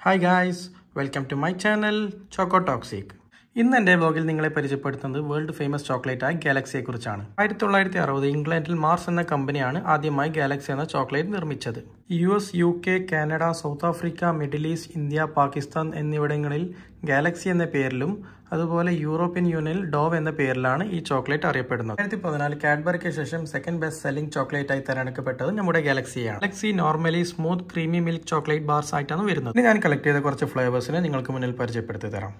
hi guys welcome to my channel choco toxic ഇന്ന് എൻ്റെ ബ്ലോഗിൽ നിങ്ങളെ പരിചയപ്പെടുത്തുന്നത് വേൾഡ് ഫേമസ് ചോക്ലേറ്റ് ആയ ഗാലക്സിയെ കുറിച്ചാണ് ആയിരത്തി തൊള്ളായിരത്തി അറുപത് ഇംഗ്ലണ്ടിൽ മാർസ് എന്ന കമ്പനിയാണ് ആദ്യമായി ഗാലക്സി എന്ന ചോക്ലേറ്റ് നിർമ്മിച്ചത് U S U K Canada South Africa Middle East India Pakistan എന്നിവിടങ്ങളിൽ ഗാലക്സി എന്ന പേരിലും അതുപോലെ യൂറോപ്യൻ യൂണിയനിൽ ഡോവ് എന്ന പേരിലാണ് ഈ ചോക്ലേറ്റ് അറിയപ്പെടുന്നത് രണ്ടായിരത്തി പതിനാല് കാഡ്ബറിക്ക് ശേഷം സെക്കൻഡ് ബെസ്റ്റ് സെല്ലിംഗ് ചോക്ലേറ്റ് ആയി തിരഞ്ഞെടുക്കപ്പെട്ടത് നമ്മുടെ ഗാലക്സിയാണ് Galaxy normally smooth creamy milk chocolate bars ആയിട്ടാണ് വരുന്നത് ഇനി ഞാൻ കളക്ട് ചെയ്ത കുറച്ച് ഫ്ലേവേഴ്സിനെ നിങ്ങൾക്ക് മുന്നിൽ പരിചയപ്പെടുത്തി തരാം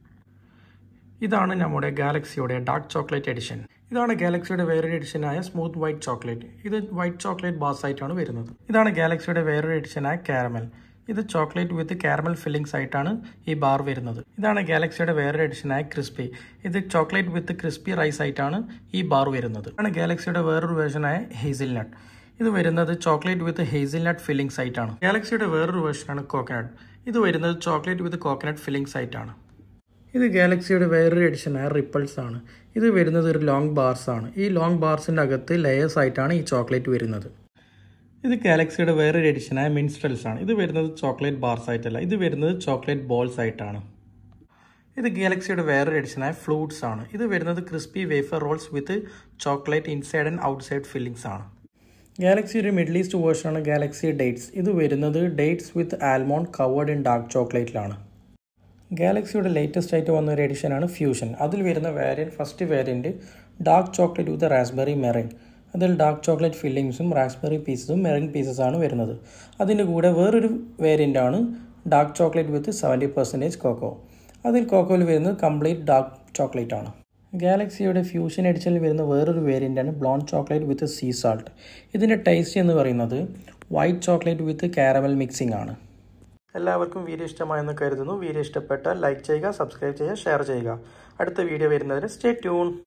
ഇതാണ് നമ്മുടെ ഗാലക്സിയുടെ ഡാർക്ക് ചോക്ലേറ്റ് എഡിഷൻ ഇതാണ് ഗാലക്സിയുടെ വേറൊരു എഡിഷനായ സ്മൂത്ത് വൈറ്റ് ചോക്ലേറ്റ് ഇത് വൈറ്റ് ചോക്ലേറ്റ് ബാസ് ആയിട്ടാണ് വരുന്നത് ഇതാണ് ഗാലക്സിയുടെ വേറൊരു എഡിഷനായ കാരമൽ ഇത് ചോക്ലേറ്റ് വിത്ത് കാരമൽ ഫില്ലിങ്സ് ആയിട്ടാണ് ഈ ബാർ വരുന്നത് ഇതാണ് ഗാലക്സിയുടെ വേറൊരു എഡിഷനായ ക്രിസ്പി ഇത് ചോക്ലേറ്റ് വിത്ത് ക്രിസ്പി റൈസ് ആയിട്ടാണ് ഈ ബാർ വരുന്നത് ഇതാണ് ഗാലക്സിയുടെ വേറൊരു വേർഷനായ ഹേസിൽ നട്ട് ഇത് വരുന്നത് ചോക്ലേറ്റ് വിത്ത് ഹേസിൽ നട്ട് ഫില്ലിങ്സ് ആയിട്ടാണ് ഗാലക്സിയുടെ വേറൊരു വേർഷനാണ് കോക്കനട്ട് ഇത് വരുന്നത് ചോക്ലേറ്റ് വിത്ത് കോക്കനട്ട് ഫില്ലിങ്സ് ആയിട്ടാണ് ഇത് ഗാലക്സിയുടെ വേറൊരു എഡിഷനായ റിപ്പിൾസ് ആണ് ഇത് വരുന്നത് ഒരു ലോങ് ബാർസ് ആണ് ഈ ലോങ് ബാർസിൻ്റെ അകത്ത് ലെയേഴ്സ് ആയിട്ടാണ് ഈ ചോക്ലേറ്റ് വരുന്നത് ഇത് ഗാലക്സിയുടെ വേറൊരു എഡിഷനായ മിൻസ്ട്രൽസ് ആണ് ഇത് വരുന്നത് ചോക്ലേറ്റ് ബാർസ് ആയിട്ടല്ല ഇത് വരുന്നത് ചോക്ലേറ്റ് ബോൾസ് ആയിട്ടാണ് ഇത് ഗാലക്സിയുടെ വേറൊരു എഡിഷനായ ഫ്ലൂട്ട്സ് ആണ് ഇത് വരുന്നത് crispy wafer rolls with chocolate inside and outside fillings ആണ് ഗാലക്സി ഒരു മിഡിൽ ഈസ്റ്റ് വേർഷനാണ് ഗാലക്സി ഡേറ്റ്സ് ഇത് വരുന്നത് dates with almond covered in dark ചോക്ലേറ്റിലാണ് ഗാലക്സിയുടെ ലേറ്റസ്റ്റ് ആയിട്ട് വന്ന ഒരു എഡിഷനാണ് ഫ്യൂഷൻ അതിൽ വരുന്ന variant first variant dark chocolate with raspberry meringue അതിൽ ഡാർക്ക് ചോക്ലേറ്റ് ഫില്ലിങ്സും റാസ്ബെറി പീസസും മെറിൻ പീസസാണ് വരുന്നത് അതിൻ്റെ കൂടെ വേറൊരു വേരിയൻ്റ് ആണ് dark chocolate with seventy percentage cocoa അതിൽ കോക്കോയിൽ വരുന്നത് കംപ്ലീറ്റ് ഡാർക്ക് ചോക്ലേറ്റ് ആണ് ഗാലക്സിയുടെ ഫ്യൂഷൻ എഡിഷനിൽ വരുന്ന വേറൊരു വേരിയൻ്റാണ് blonde chocolate with sea salt ഇതിൻ്റെ ടേസ്റ്റ് എന്ന് പറയുന്നത് white chocolate with caramel mixing ആണ് എല്ലാവർക്കും വീഡിയോ ഇഷ്ടമായെന്ന് കരുതുന്നു വീഡിയോ ഇഷ്ടപ്പെട്ടാൽ ലൈക്ക് ചെയ്യുക സബ്സ്ക്രൈബ് ചെയ്യുക ഷെയർ ചെയ്യുക അടുത്ത വീഡിയോ വരുന്നതിന് സ്റ്റേ ട്യൂൺ